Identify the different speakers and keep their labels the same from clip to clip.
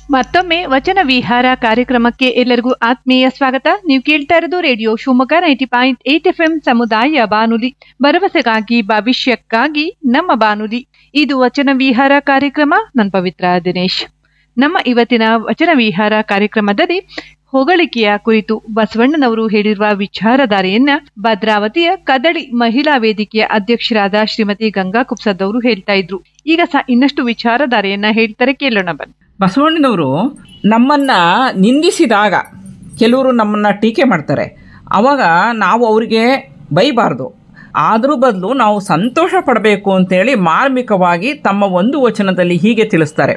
Speaker 1: ಮತ್ತೊಮ್ಮೆ ವಚನ ವಿಹಾರ ಕಾರ್ಯಕ್ರಮಕ್ಕೆ ಎಲ್ಲರಿಗೂ ಆತ್ಮೀಯ ಸ್ವಾಗತ ನೀವು ಕೇಳ್ತಾ ಇರೋದು radio Shivamogga ninety point eight F M ಸಮುದಾಯ ಬಾನುಲಿ ಭರವಸೆಗಾಗಿ ಭವಿಷ್ಯಕ್ಕಾಗಿ ನಮ್ಮ ಬಾನುಲಿ ಇದು ವಚನ ವಿಹಾರ ಕಾರ್ಯಕ್ರಮ ನನ್ ಪವಿತ್ರ ದಿನೇಶ್ ನಮ್ಮ ಇವತ್ತಿನ ವಚನ ವಿಹಾರ ಕಾರ್ಯಕ್ರಮದಲ್ಲಿ ಹೊಗಳಿಕೆಯ ಕುರಿತು ಬಸವಣ್ಣನವರು ಹೇಳಿರುವ ವಿಚಾರಧಾರೆಯನ್ನ ಭದ್ರಾವತಿಯ ಕದಳಿ ಮಹಿಳಾ ವೇದಿಕೆಯ ಅಧ್ಯಕ್ಷರಾದ ಶ್ರೀಮತಿ ಗಂಗಾ ಕುಪ್ಸದವರು ಹೇಳ್ತಾ ಇದ್ರು ಈಗ ಸಹ ಇನ್ನಷ್ಟು ವಿಚಾರಧಾರೆಯನ್ನ ಹೇಳ್ತಾರೆ ಕೇಳೋಣ ಬನ್ನಿ
Speaker 2: ಬಸವಣ್ಣನವರು ನಮ್ಮನ್ನ ನಿಂದಿಸಿದಾಗ ಕೆಲವರು ನಮ್ಮನ್ನ ಟೀಕೆ ಮಾಡ್ತಾರೆ ಅವಾಗ ನಾವು ಅವರಿಗೆ ಬೈಬಾರ್ದು ಆದ್ರ ಬದಲು ನಾವು ಸಂತೋಷ ಪಡಬೇಕು ಅಂತೇಳಿ ಮಾರ್ಮಿಕವಾಗಿ ತಮ್ಮ ಒಂದು ವಚನದಲ್ಲಿ ಹೀಗೆ ತಿಳಿಸ್ತಾರೆ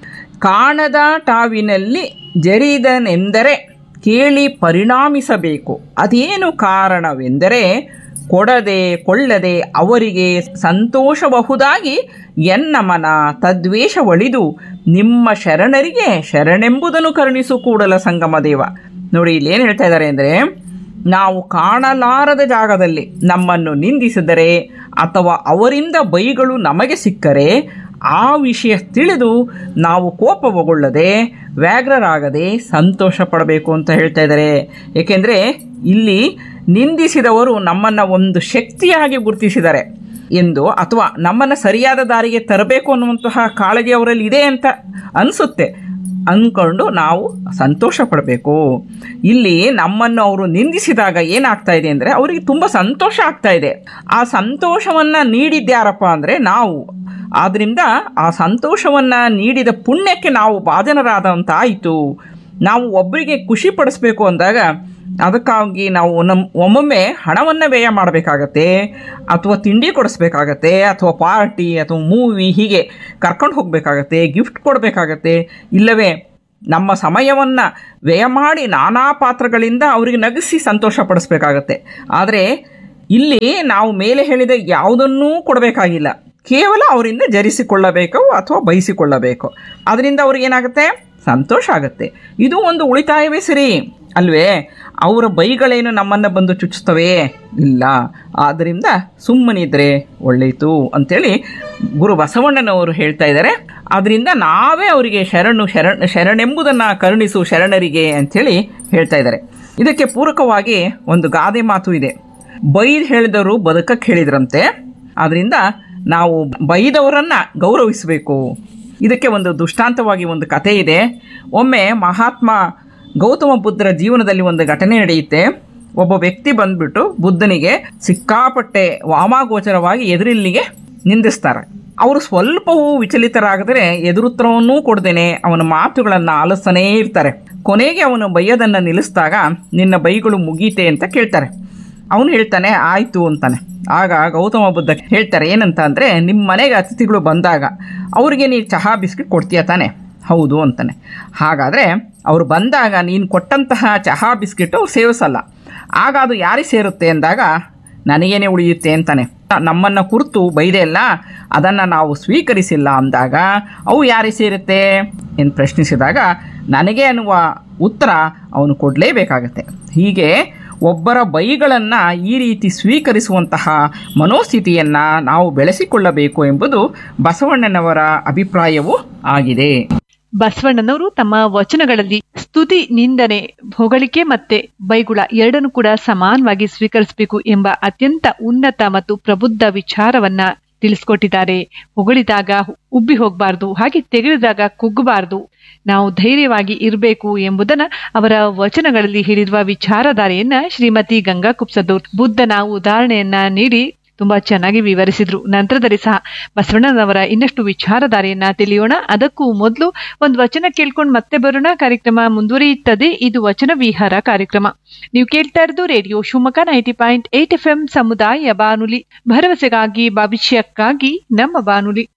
Speaker 2: ಕಾಣದ ಟಾವಿನಲ್ಲಿ ಜರಿದನೆಂದರೆ ಕೇಳಿ ಪರಿಣಾಮಿಸಬೇಕು ಅದೇನು ಕಾರಣವೆಂದರೆ ಕೊಡದೆ ಕೊಳ್ಳದೆ ಅವರಿಗೆ ಸಂತೋಷಬಹುದಾಗಿ ಎನ್ನ ಮನ ತದ್ವೇಷ ಒಳಿದು ನಿಮ್ಮ ಶರಣರಿಗೆ ಶರಣೆಂಬುದನ್ನು ಕರುಣಿಸು ಕೂಡಲ ಸಂಗಮ ದೇವ ನೋಡಿ ಇಲ್ಲಿ ಏನು ಹೇಳ್ತಾ ಇದ್ದಾರೆ ಅಂದರೆ ನಾವು ಕಾಣಲಾರದ ಜಾಗದಲ್ಲಿ ನಮ್ಮನ್ನು ನಿಂದಿಸಿದರೆ ಅಥವಾ ಅವರಿಂದ ಬೈಗಳು ನಮಗೆ ಸಿಕ್ಕರೆ ಆ ವಿಷಯ ತಿಳಿದು ನಾವು ಕೋಪಗೊಳ್ಳದೆ ವ್ಯಾಗ್ರರಾಗದೆ ಸಂತೋಷ ಪಡಬೇಕು ಅಂತ ಹೇಳ್ತಾ ಇದ್ದಾರೆ ಏಕೆಂದರೆ ಇಲ್ಲಿ ನಿಂದಿಸಿದವರು ನಮ್ಮನ್ನು ಒಂದು ಶಕ್ತಿಯಾಗಿ ಗುರುತಿಸಿದ್ದಾರೆ ಎಂದು ಅಥವಾ ನಮ್ಮನ್ನು ಸರಿಯಾದ ದಾರಿಗೆ ತರಬೇಕು ಅನ್ನುವಂತಹ ಕಾಳಜಿ ಅವರಲ್ಲಿ ಇದೆ ಅಂತ ಅನಿಸುತ್ತೆ ಅಂದ್ಕೊಂಡು ನಾವು ಸಂತೋಷ ಪಡಬೇಕು ಇಲ್ಲಿ ನಮ್ಮನ್ನು ಅವರು ನಿಂದಿಸಿದಾಗ ಏನಾಗ್ತಾ ಇದೆ ಅಂದರೆ ಅವರಿಗೆ ತುಂಬ ಸಂತೋಷ ಆಗ್ತಾ ಇದೆ ಆ ಸಂತೋಷವನ್ನು ನೀಡಿದ್ಯಾರಪ್ಪ ಅಂದರೆ ನಾವು ಆದ್ದರಿಂದ ಆ ಸಂತೋಷವನ್ನು ನೀಡಿದ ಪುಣ್ಯಕ್ಕೆ ನಾವು ಭಾಜನರಾದಂತಾಯಿತು ನಾವು ಒಬ್ಬರಿಗೆ ಖುಷಿ ಪಡಿಸ್ಬೇಕು ಅಂದಾಗ ಅದಕ್ಕಾಗಿ ನಾವು ನಮ್ಮ ಒಮ್ಮೊಮ್ಮೆ ಹಣವನ್ನು ವ್ಯಯ ಮಾಡಬೇಕಾಗತ್ತೆ ಅಥವಾ ತಿಂಡಿ ಕೊಡಿಸ್ಬೇಕಾಗತ್ತೆ ಅಥವಾ ಪಾರ್ಟಿ ಅಥವಾ ಮೂವಿ ಹೀಗೆ ಕರ್ಕೊಂಡು ಹೋಗಬೇಕಾಗತ್ತೆ ಗಿಫ್ಟ್ ಕೊಡಬೇಕಾಗತ್ತೆ ಇಲ್ಲವೇ ನಮ್ಮ ಸಮಯವನ್ನು ವ್ಯಯ ಮಾಡಿ ನಾನಾ ಪಾತ್ರಗಳಿಂದ ಅವರಿಗೆ ನಗಿಸಿ ಸಂತೋಷ ಪಡಿಸ್ಬೇಕಾಗತ್ತೆ ಆದರೆ ಇಲ್ಲಿ ನಾವು ಮೇಲೆ ಹೇಳಿದ ಯಾವುದನ್ನೂ ಕೊಡಬೇಕಾಗಿಲ್ಲ ಕೇವಲ ಅವರಿಂದ ಜರಿಸಿಕೊಳ್ಳಬೇಕು ಅಥವಾ ಬಯಸಿಕೊಳ್ಳಬೇಕು ಅದರಿಂದ ಅವ್ರಿಗೇನಾಗುತ್ತೆ ಸಂತೋಷ ಆಗುತ್ತೆ ಇದು ಒಂದು ಉಳಿತಾಯವೇ ಸರಿ ಅಲ್ವೇ ಅವರ ಬೈಗಳೇನು ನಮ್ಮನ್ನು ಬಂದು ಚುಚ್ಚುತ್ತವೆ ಇಲ್ಲ ಆದ್ದರಿಂದ ಸುಮ್ಮನಿದ್ರೆ ಒಳ್ಳೆಯಿತು ಅಂಥೇಳಿ ಗುರು ಬಸವಣ್ಣನವರು ಹೇಳ್ತಾ ಇದ್ದಾರೆ ಅದರಿಂದ ನಾವೇ ಅವರಿಗೆ ಶರಣು ಶರಣ ಶರಣೆಂಬುದನ್ನು ಕರುಣಿಸು ಶರಣರಿಗೆ ಅಂಥೇಳಿ ಹೇಳ್ತಾ ಇದ್ದಾರೆ ಇದಕ್ಕೆ ಪೂರಕವಾಗಿ ಒಂದು ಗಾದೆ ಮಾತು ಇದೆ ಬೈದು ಹೇಳಿದವರು ಬದುಕಕ್ಕೆ ಹೇಳಿದ್ರಂತೆ ಆದ್ದರಿಂದ ನಾವು ಬೈದವರನ್ನು ಗೌರವಿಸಬೇಕು ಇದಕ್ಕೆ ಒಂದು ದೃಷ್ಟಾಂತವಾಗಿ ಒಂದು ಕಥೆ ಇದೆ ಒಮ್ಮೆ ಮಹಾತ್ಮ ಗೌತಮ ಬುದ್ಧರ ಜೀವನದಲ್ಲಿ ಒಂದು ಘಟನೆ ನಡೆಯುತ್ತೆ ಒಬ್ಬ ವ್ಯಕ್ತಿ ಬಂದ್ಬಿಟ್ಟು ಬುದ್ಧನಿಗೆ ಸಿಕ್ಕಾಪಟ್ಟೆ ವಾಮಾಗೋಚರವಾಗಿ ಎದುರಿಲ್ಲಿಗೆ ನಿಂದಿಸ್ತಾರೆ ಅವರು ಸ್ವಲ್ಪವೂ ವಿಚಲಿತರಾಗದರೆ ಎದುರುತ್ತರವನ್ನೂ ಕೊಡ್ದೇನೆ ಅವನ ಮಾತುಗಳನ್ನು ಆಲಿಸ್ತಾನೇ ಇರ್ತಾರೆ ಕೊನೆಗೆ ಅವನು ಬೈಯೋದನ್ನು ನಿಲ್ಲಿಸಿದಾಗ ನಿನ್ನ ಬೈಗಳು ಮುಗೀತೆ ಅಂತ ಕೇಳ್ತಾರೆ ಅವನು ಹೇಳ್ತಾನೆ ಆಯಿತು ಅಂತಾನೆ ಆಗ ಗೌತಮ ಬುದ್ಧ ಹೇಳ್ತಾರೆ ಏನಂತ ಅಂದರೆ ನಿಮ್ಮ ಮನೆಗೆ ಅತಿಥಿಗಳು ಬಂದಾಗ ಅವರಿಗೆ ನೀವು ಚಹಾ ಬಿಸ್ಕಿಟ್ ಕೊಡ್ತೀಯ ತಾನೆ ಹೌದು ಅಂತಾನೆ ಹಾಗಾದರೆ ಅವರು ಬಂದಾಗ ನೀನು ಕೊಟ್ಟಂತಹ ಚಹಾ ಬಿಸ್ಕಿಟು ಅವ್ರು ಸೇವಿಸಲ್ಲ ಆಗ ಅದು ಯಾರಿಗೆ ಸೇರುತ್ತೆ ಅಂದಾಗ ನನಗೇನೆ ಉಳಿಯುತ್ತೆ ಅಂತಾನೆ ನಮ್ಮನ್ನು ಕುರಿತು ಬೈದೆ ಅಲ್ಲ ಅದನ್ನು ನಾವು ಸ್ವೀಕರಿಸಿಲ್ಲ ಅಂದಾಗ ಅವು ಯಾರಿಗೆ ಸೇರುತ್ತೆ ಎಂದು ಪ್ರಶ್ನಿಸಿದಾಗ ನನಗೆ ಅನ್ನುವ ಉತ್ತರ ಅವನು ಕೊಡಲೇಬೇಕಾಗತ್ತೆ ಹೀಗೆ ಒಬ್ಬರ ಬೈಗಳನ್ನು ಈ ರೀತಿ ಸ್ವೀಕರಿಸುವಂತಹ ಮನೋಸ್ಥಿತಿಯನ್ನು ನಾವು ಬೆಳೆಸಿಕೊಳ್ಳಬೇಕು ಎಂಬುದು ಬಸವಣ್ಣನವರ ಅಭಿಪ್ರಾಯವೂ ಆಗಿದೆ
Speaker 1: ಬಸವಣ್ಣನವರು ತಮ್ಮ ವಚನಗಳಲ್ಲಿ ಸ್ತುತಿ ನಿಂದನೆ ಹೊಗಳಿಕೆ ಮತ್ತೆ ಬೈಗುಳ ಎರಡನ್ನು ಕೂಡ ಸಮಾನವಾಗಿ ಸ್ವೀಕರಿಸಬೇಕು ಎಂಬ ಅತ್ಯಂತ ಉನ್ನತ ಮತ್ತು ಪ್ರಬುದ್ಧ ವಿಚಾರವನ್ನ ತಿಳಿಸ್ಕೊಟ್ಟಿದ್ದಾರೆ ಹೊಗಳಿದಾಗ ಉಬ್ಬಿ ಹೋಗಬಾರ್ದು ಹಾಗೆ ತೆಗೆದಾಗ ಕುಗ್ಗಬಾರ್ದು ನಾವು ಧೈರ್ಯವಾಗಿ ಇರಬೇಕು ಎಂಬುದನ್ನ ಅವರ ವಚನಗಳಲ್ಲಿ ಹೇಳಿರುವ ವಿಚಾರಧಾರೆಯನ್ನ ಶ್ರೀಮತಿ ಗಂಗಾ ಕುಪ್ಸದವ್ರು ಬುದ್ಧನ ಉದಾಹರಣೆಯನ್ನ ನೀಡಿ ತುಂಬಾ ಚೆನ್ನಾಗಿ ವಿವರಿಸಿದ್ರು ನಂತರದಲ್ಲಿ ಸಹ ಬಸವಣ್ಣನವರ ಇನ್ನಷ್ಟು ವಿಚಾರಧಾರೆಯನ್ನ ತಿಳಿಯೋಣ ಅದಕ್ಕೂ ಮೊದಲು ಒಂದು ವಚನ ಕೇಳ್ಕೊಂಡು ಮತ್ತೆ ಬರೋಣ ಕಾರ್ಯಕ್ರಮ ಮುಂದುವರಿಯುತ್ತದೆ ಇದು ವಚನ ವಿಹಾರ ಕಾರ್ಯಕ್ರಮ ನೀವು ಕೇಳ್ತಾ ಇರೋದು radio Shivamogga ninety point eight F M ಸಮುದಾಯ ಬಾನುಲಿ ಭರವಸೆಗಾಗಿ ಭವಿಷ್ಯಕ್ಕಾಗಿ ನಮ್ಮ ಬಾನುಲಿ